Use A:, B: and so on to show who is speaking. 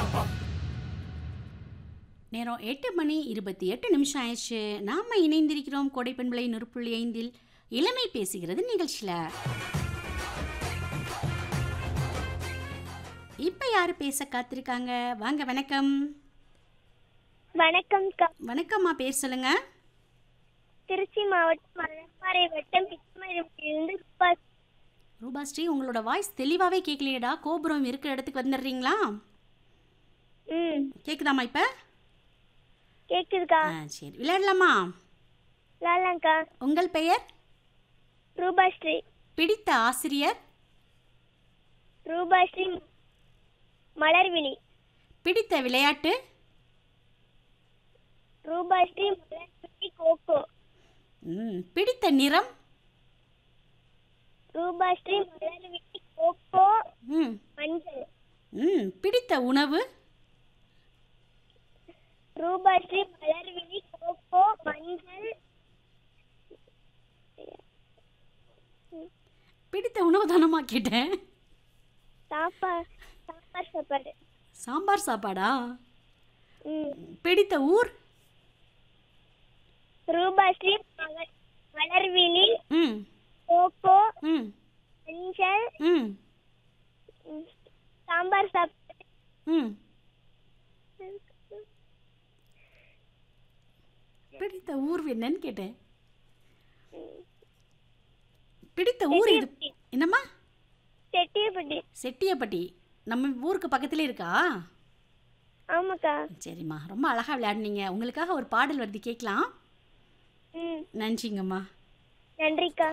A: நேரம் எட்டு மணி இருபத்தி எட்டு நிமிஷம் ஆயிடுச்சு நாம இணைந்திருக்கிறோம் கோடைப்பண்பளை நூறுப்புள்ளி ஐந்தில் இளமை பேசுகிறது நிகழ்ச்சியில் இப்போ யார் பேச காத்திருக்காங்க வாங்க வணக்கம்
B: வணக்கம்க்கா
A: வணக்கம்மா பேர் சொல்லுங்க
B: திருச்சி மாவட்டம் மணப்பாறை வட்டம் பிச்சுமரிலிருந்து ரூபா
A: ரூபாஸ்ரீ உங்களோட வாய்ஸ் தெளிவாகவே கேட்கலையேடா கோபுரம் இருக்கிற இடத்துக்கு வந்துடுறீங்களா
B: ம்
A: கேட்குதாம்மா இப்போ
B: கேக்குதுக்கா
A: ஆ சரி விளையாடலாமா
B: லாலாங்க்கா
A: உங்கள் பெயர்
B: ரூபாஸ்ரீ
A: பிடித்த ஆசிரியர்
B: ரூபாஸ்ரீ மலர்விழி
A: பிடித்த விளையாட்டு
B: ரூபாஸ்ரீ மலர்விழி கோகோ
A: ம், பிடித்த நிறம்
B: ரூபாஸ்ரீ மலர்விழி கோகோ
A: ம்
B: மஞ்சள்
A: ம் பிடித்த உணவு
B: ரூபாஸ்ரீ மலர்விழி கோகோ மஞ்சள்
A: பிடித்த உணவு தானம்மா கேட்டேன்
B: சாப்பாடு சாம்பார் சாப்பாடு
A: சாம்பார் சாப்பாடா
B: ம்
A: பிடித்த ஊர்
B: ரூபாஸ்ரீ மலர் மலர்விழி
A: ம்
B: கோகோ
A: ம்
B: மஞ்சள்
A: ம்
B: ம், சாம்பார் சாப்பாடு
A: ம் பிடித்த ஊர் என்னன்னு கேட்டேன் பிடித்த ஊர் இது என்னம்மா
B: செட்டியப்பட்டி
A: செட்டியப்பட்டி நம்ம ஊருக்கு பக்கத்துல இருக்கா
B: ஆமாக்கா
A: சரிம்மா ரொம்ப அழகாக விளையாடுனீங்க உங்களுக்காக ஒரு பாடல் வருது கேட்கலாம்
B: ம்
A: நன்றிங்கம்மா
B: நன்றிக்கா